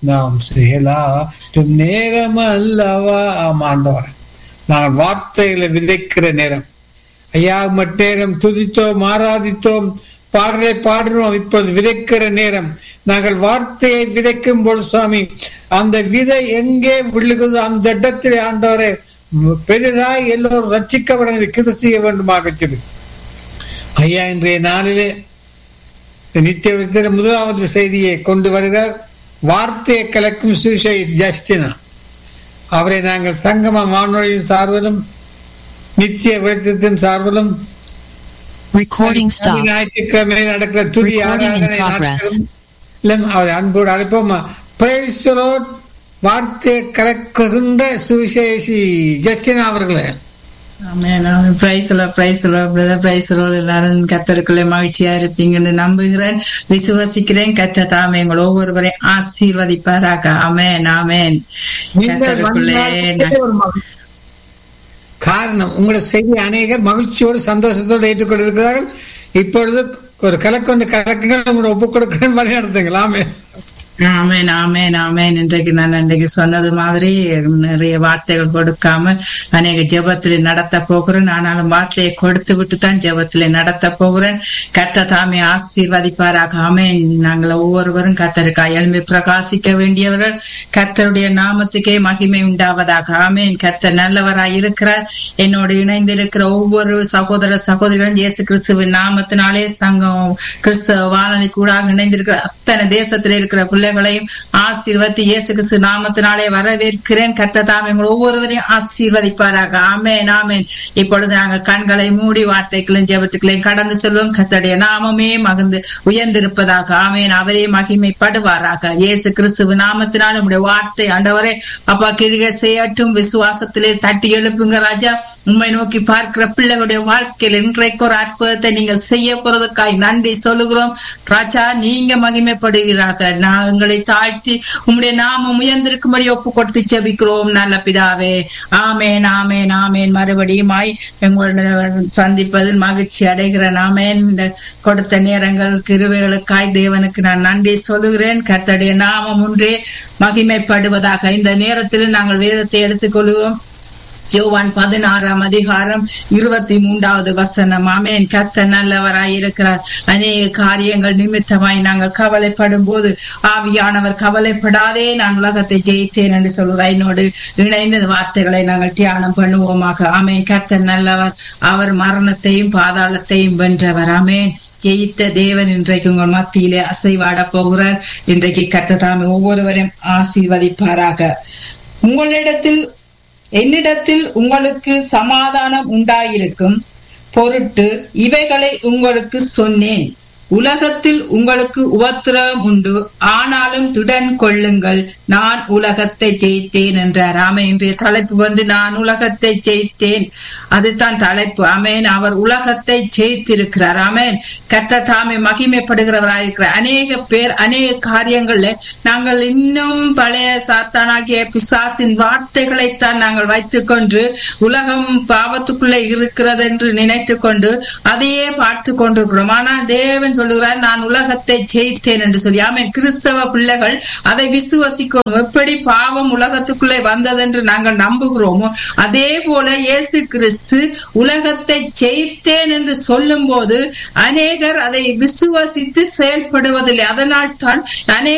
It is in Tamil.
நாம் செயலாற்றும் நேரம் அல்லவா ஆமாண்டோர நாங்கள் வார்த்தைகளை விதைக்கிற நேரம் ஐயா மட் நேரம் துதித்தோம் ஆராதித்தோம் பாடலை பாடுறோம் இப்பொழுது விதைக்கிற நேரம் நாங்கள் வார்த்தையை விதைக்கும் போது சுவாமி அந்த விதை எங்கே விழுகுதோ அந்த இடத்திலே ஆண்டவரே பெரிதாய் எல்லோரும் ரச்சிக்கப்பட கிருபை செய்ய வேண்டுமாக சொல்லி ஐயா இன்றைய நாளிலே நித்திய விதத்தில் முதலாவது செய்தியை கொண்டு வருகிறார் வார்த்தையை கலக்கும் சுவிசை ஜஸ்டினா அவரை நாங்கள் சங்கம வானொலியின் சார்பிலும் நித்திய விழுத்தத்தின் சார்பிலும் Recording stopped. ஞாயிற்றுக்கிழமை நடக்கிற துதி Recording in ஆராதனை progress. நாட்களும் அவரை அன்போடு அழைப்போம் Praise the Lord. வார்த்தையை கலக்குகின்ற சுவிசேஷி ஜஸ்டினா அவர்களே amen amen praise praise brother praise எல்லாரும் கத்தருக்குள்ளே மகிழ்ச்சியா இருப்பீங்கன்னு நம்புகிறேன் விசுவசிக்கிறேன் கத்த தாமே எங்கள் ஒவ்வொருவரையும் ஆசீர்வதிப்பாராக ஆமென் ஆமென் நீங்கள் கத்தருக்குள்ளே வந்தால் ஒரு மகிழ்ச்சி. காரணம் உங்களுடைய செய்தி அநேகர் மகிழ்ச்சியோடு சந்தோஷத்தோடு ஏற்றுக்கொண்டிருக்கிறார்கள் இப்பொழுது ஒரு கலக்கொண்டு கலக்குங்கள் உங்களை ஒப்புக் கொடுக்கிறேன் வழி நடத்துங்களாமே ஆமேன் ஆமேன் ஆமேன் இன்றைக்கு நான் அன்றைக்கு சொன்னது மாதிரி நிறைய வார்த்தைகள் கொடுக்காம அநேக ஜெபத்திலே நடத்த போகிறேன் ஆனாலும் வார்த்தையை கொடுத்து விட்டு தான் ஜெபத்திலே நடத்த போகிறேன் கத்த தாமே ஆசீர்வதிப்பாராக ஆமேன் நாங்கள் ஒவ்வொருவரும் கத்தருக்கு எழும்பி பிரகாசிக்க வேண்டியவர்கள் கத்தருடைய நாமத்துக்கே மகிமை உண்டாவதாக ஆமேன் கத்த நல்லவராய் இருக்கிறார் என்னோடு இணைந்திருக்கிற ஒவ்வொரு சகோதர சகோதரிகளும் இயேசு கிறிஸ்துவின் நாமத்தினாலே சங்கம் கிறிஸ்தவ வானொலி கூட இணைந்திருக்கிற அத்தனை தேசத்தில் இருக்கிற பிள்ளைகளையும் ஆசீர்வதி இயேசு கிறிஸ்து நாமத்தினாலே வரவேற்கிறேன் கத்த தாம் எங்கள் ஒவ்வொருவரையும் ஆசீர்வதிப்பாராக ஆமேன் ஆமேன் இப்பொழுது நாங்கள் கண்களை மூடி வார்த்தைகளையும் ஜெபத்துக்களையும் கடந்து செல்வோம் கத்தடைய நாமமே மகிழ்ந்து உயர்ந்திருப்பதாக ஆமேன் அவரே மகிமைப்படுவாராக இயேசு கிறிஸ்துவ நாமத்தினால் உடைய வார்த்தை ஆண்டவரே அப்பா கிரிகை செய்யட்டும் விசுவாசத்திலே தட்டி எழுப்புங்க ராஜா உண்மை நோக்கி பார்க்கிற பிள்ளைகளுடைய வாழ்க்கையில் இன்றைக்கு ஒரு அற்புதத்தை நீங்க செய்ய போறதுக்காய் நன்றி சொல்லுகிறோம் ராஜா நீங்க மகிமைப்படுகிறாக நான் எங்களை தாழ்த்தி உம்முடைய நாமம் உயர்ந்திருக்கும்படி ஒப்பு கொடுத்து செபிக்கிறோம் நல்ல பிதாவே ஆமேன் ஆமேன் ஆமேன் மறுபடியுமாய் எங்களுடன் சந்திப்பதில் மகிழ்ச்சி அடைகிறேன் ஆமேன் இந்த கொடுத்த நேரங்கள் கிருவைகளுக்காய் தேவனுக்கு நான் நன்றி சொல்லுகிறேன் கர்த்தருடைய நாமம் ஒன்றே மகிமைப்படுவதாக இந்த நேரத்தில் நாங்கள் வேதத்தை எடுத்துக்கொள்கிறோம் யோவான் பதினாறாம் அதிகாரம் இருபத்தி மூன்றாவது வசனம் ஆமேன் கத்த நல்லவராய் இருக்கிறார் அநேக காரியங்கள் நிமித்தமாய் நாங்கள் கவலைப்படும் போது ஆவியானவர் கவலைப்படாதே நான் உலகத்தை ஜெயித்தேன் என்று சொல்கிறார் என்னோடு இணைந்த வார்த்தைகளை நாங்கள் தியானம் பண்ணுவோமாக ஆமேன் கத்த நல்லவர் அவர் மரணத்தையும் பாதாளத்தையும் வென்றவர் ஆமேன் ஜெயித்த தேவன் இன்றைக்கு உங்கள் மத்தியிலே அசைவாட போகிறார் இன்றைக்கு கத்ததாமே ஒவ்வொருவரையும் ஆசீர்வதிப்பாராக உங்களிடத்தில் என்னிடத்தில் உங்களுக்கு சமாதானம் உண்டாயிருக்கும் பொருட்டு இவைகளை உங்களுக்கு சொன்னேன் உலகத்தில் உங்களுக்கு உபத்திரவம் உண்டு ஆனாலும் துடன் கொள்ளுங்கள் நான் உலகத்தை ஜெயித்தேன் என்றார் ஆமேன் இன்றைய தலைப்பு வந்து நான் உலகத்தை ஜெயித்தேன் அதுதான் தலைப்பு ஆமேன் அவர் உலகத்தை ஜெயித்திருக்கிறார் ஆமேன் கத்த தாமே மகிமைப்படுகிறவராயிருக்கிறார் அநேக பேர் அநேக காரியங்கள்ல நாங்கள் இன்னும் பழைய சாத்தானாகிய பிசாசின் வார்த்தைகளைத்தான் நாங்கள் வைத்துக் கொண்டு உலகம் பாவத்துக்குள்ளே இருக்கிறது என்று நினைத்து கொண்டு அதையே பார்த்து கொண்டிருக்கிறோம் ஆனால் தேவன் சொல்லுகிறார் நான் உலகத்தை ஜெயித்தேன் என்று சொல்லி ஆமேன் கிறிஸ்தவ பிள்ளைகள் அதை விசுவசிக்கிறோம் எப்படி பாவம் உலகத்துக்குள்ளே வந்ததென்று நாங்கள் நம்புகிறோமோ அதே போல இயேசு கிறிஸ்து உலகத்தை ஜெயித்தேன் என்று சொல்லும் போது அநேகர் அதை விசுவசித்து செயல்படுவதில்லை அதனால் தான் அநேக